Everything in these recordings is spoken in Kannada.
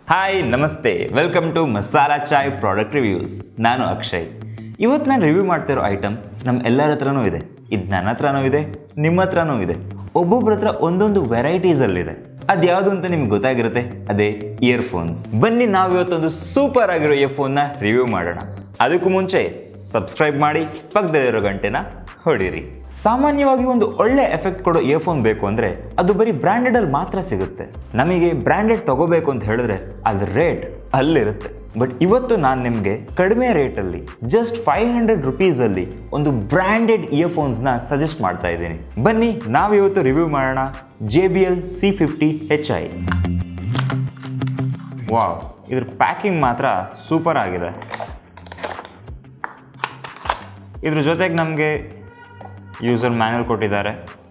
ಹಾಯ್ ನಮಸ್ತೆ welcome to Masala Chai product reviews ನಾನು ಅಕ್ಷಯ್ ಇವತ್ತು ನಾನು ರಿವ್ಯೂ ಮಾಡ್ತಿರೋ ಐಟಮ್ ನಮ್ಮ ಎಲ್ಲರ ಹತ್ರನೂ ಇದೆ ಇದು ನನ್ನ ಹತ್ರನೂ ಇದೆ ನಿಮ್ಮ ಹತ್ರನೂ ಇದೆ ಒಬ್ಬೊಬ್ರ ಹತ್ರ ಒಂದೊಂದು ವೆರೈಟೀಸಲ್ಲಿದೆ ಅದು ಯಾವುದು ಅಂತ ನಿಮ್ಗೆ ಗೊತ್ತಾಗಿರುತ್ತೆ ಅದೇ ಇಯರ್ಫೋನ್ಸ್ ಬನ್ನಿ ನಾವು ಇವತ್ತೊಂದು ಸೂಪರ್ ಆಗಿರೋ ಇಯರ್ಫೋನ್ನ ರಿವ್ಯೂ ಮಾಡೋಣ ಅದಕ್ಕೂ ಮುಂಚೆ ಸಬ್ಸ್ಕ್ರೈಬ್ ಮಾಡಿ ಪಕ್ಕದಲ್ಲಿರೋ ಗಂಟೆನ ಹೊಡೀರಿ ಸಾಮಾನ್ಯವಾಗಿ ಒಂದು ಒಳ್ಳೆ ಎಫೆಕ್ಟ್ ಕೊಡೋ ಇಯರ್ಫೋನ್ ಬೇಕು ಅಂದರೆ ಅದು ಬರೀ ಬ್ರ್ಯಾಂಡೆಡಲ್ಲಿ ಮಾತ್ರ ಸಿಗುತ್ತೆ ನಮಗೆ ಬ್ರ್ಯಾಂಡೆಡ್ ತಗೋಬೇಕು ಅಂತ ಹೇಳಿದ್ರೆ ಅದ್ರ ರೇಟ್ ಅಲ್ಲಿರುತ್ತೆ ಬಟ್ ಇವತ್ತು ನಾನು ನಿಮಗೆ ಕಡಿಮೆ ರೇಟಲ್ಲಿ ಜಸ್ಟ್ ಫೈವ್ ಹಂಡ್ರೆಡ್ ರುಪೀಸಲ್ಲಿ ಒಂದು ಬ್ರ್ಯಾಂಡೆಡ್ ಇಯರ್ಫೋನ್ಸ್ನ ಸಜೆಸ್ಟ್ ಮಾಡ್ತಾ ಇದ್ದೀನಿ ಬನ್ನಿ ನಾವಿವತ್ತು ರಿವ್ಯೂ ಮಾಡೋಣ J B L C fifty H I wow ಇದ್ರ ಪ್ಯಾಕಿಂಗ್ ಮಾತ್ರ ಸೂಪರ್ ಆಗಿದೆ ಇದ್ರ ಜೊತೆಗೆ ನಮಗೆ ಯೂಸರ್ ಮ್ಯಾನ್ಯಲ್ ಕೊಟ್ಟಿದ್ದಾರೆ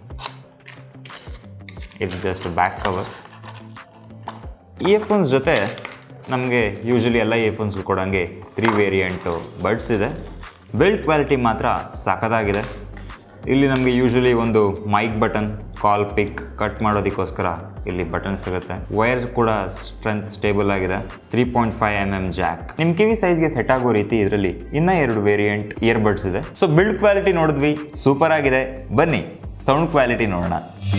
ಇದು ಜಸ್ಟ್ ಬ್ಯಾಕ್ ಕವರ್ ಇಯರ್ಫೋನ್ಸ್ ಜೊತೆ ನಮಗೆ ಯೂಶಲಿ ಎಲ್ಲ ಇಯರ್ಫೋನ್ಸ್ಗೂ ಕೊಡೋಂಗೆ ತ್ರೀ ವೇರಿಯಂಟು ಬಡ್ಸ್ ಇದೆ ಬಿಲ್ಡ್ ಕ್ವಾಲಿಟಿ ಮಾತ್ರ ಸಖತ್ತಾಗಿದೆ ಇಲ್ಲಿ ನಮಗೆ ಯೂಶಲಿ ಒಂದು mic button call pick cut ಮಾಡೋದಕ್ಕೋಸ್ಕರ ಇಲ್ಲಿ ಬಟನ್ ಸಿಗುತ್ತೆ ವೈರ್ಸ್ ಕೂಡ ಸ್ಟ್ರೆಂತ್ ಸ್ಟೇಬಲ್ ಆಗಿದೆ three point five M M jack ನಿಮ್ಮ ಕಿವಿ ಸೈಜ್ಗೆ ಸೆಟ್ ಆಗೋ ರೀತಿ ಇದರಲ್ಲಿ ಇನ್ನೂ ಎರಡು ವೇರಿಯಂಟ್ ಇಯರ್ಬಡ್ಸ್ ಇದೆ ಸೊ ಬಿಲ್ಡ್ ಕ್ವಾಲಿಟಿ ನೋಡಿದ್ವಿ ಸೂಪರ್ ಆಗಿದೆ ಬನ್ನಿ ಸೌಂಡ್ ಕ್ವಾಲಿಟಿ ನೋಡೋಣ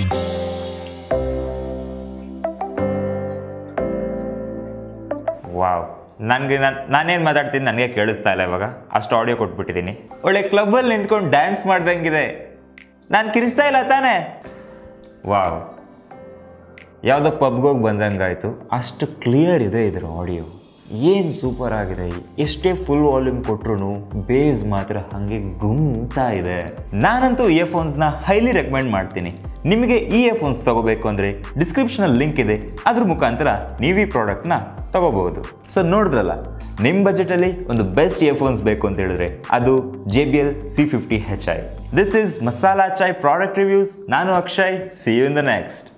ವಾವ್ ನನಗೆ ನಾನು ನಾನೇನು ಮಾತಾಡ್ತೀನಿ ನನಗೆ ಕೇಳಿಸ್ತಾ ಇಲ್ಲ ಇವಾಗ ಅಷ್ಟು ಆಡಿಯೋ ಕೊಟ್ಬಿಟ್ಟಿದ್ದೀನಿ ಒಳ್ಳೆ ಕ್ಲಬ್ಬಲ್ಲಿ ನಿಂತ್ಕೊಂಡು ಡ್ಯಾನ್ಸ್ ಮಾಡ್ದಂಗಿದೆ ನಾನು ಕಿರಿಸ್ತಾ ಇಲ್ಲ ತಾನೇ ವಾವ್ ಯಾವುದೋ ಪಬ್ಗೋಗಿ ಬಂದಂಗಾಯಿತು ಅಷ್ಟು ಕ್ಲಿಯರ್ ಇದೆ ಇದರ ಆಡಿಯೋ ಏನು ಸೂಪರ್ ಆಗಿದೆ ಎಷ್ಟೇ ಫುಲ್ ವಾಲ್ಯೂಮ್ ಕೊಟ್ರು ಬೇಸ್ ಮಾತ್ರ ಹಾಗೆ ಗುಮ್ತಾ ಇದೆ ನಾನಂತೂ ಇಯರ್ಫೋನ್ಸ್ನ ಹೈಲಿ ರೆಕಮೆಂಡ್ ಮಾಡ್ತೀನಿ ನಿಮಗೆ ಈ ಇಯರ್ಫೋನ್ಸ್ ತಗೋಬೇಕು ಅಂದರೆ ಡಿಸ್ಕ್ರಿಪ್ಷನಲ್ಲಿ ಲಿಂಕ್ ಇದೆ ಅದ್ರ ಮುಖಾಂತರ ನೀವು ಈ ಪ್ರಾಡಕ್ಟ್ನ ತಗೋಬಹುದು ಸೊ ನೋಡಿದ್ರಲ್ಲ ನಿಮ್ಮ ಬಜೆಟಲ್ಲಿ ಒಂದು ಬೆಸ್ಟ್ ಇಯರ್ಫೋನ್ಸ್ ಬೇಕು ಅಂತ ಹೇಳಿದ್ರೆ ಅದು J B L C fifty H I this is Masala Chai product reviews ನಾನು Akshay see you in the next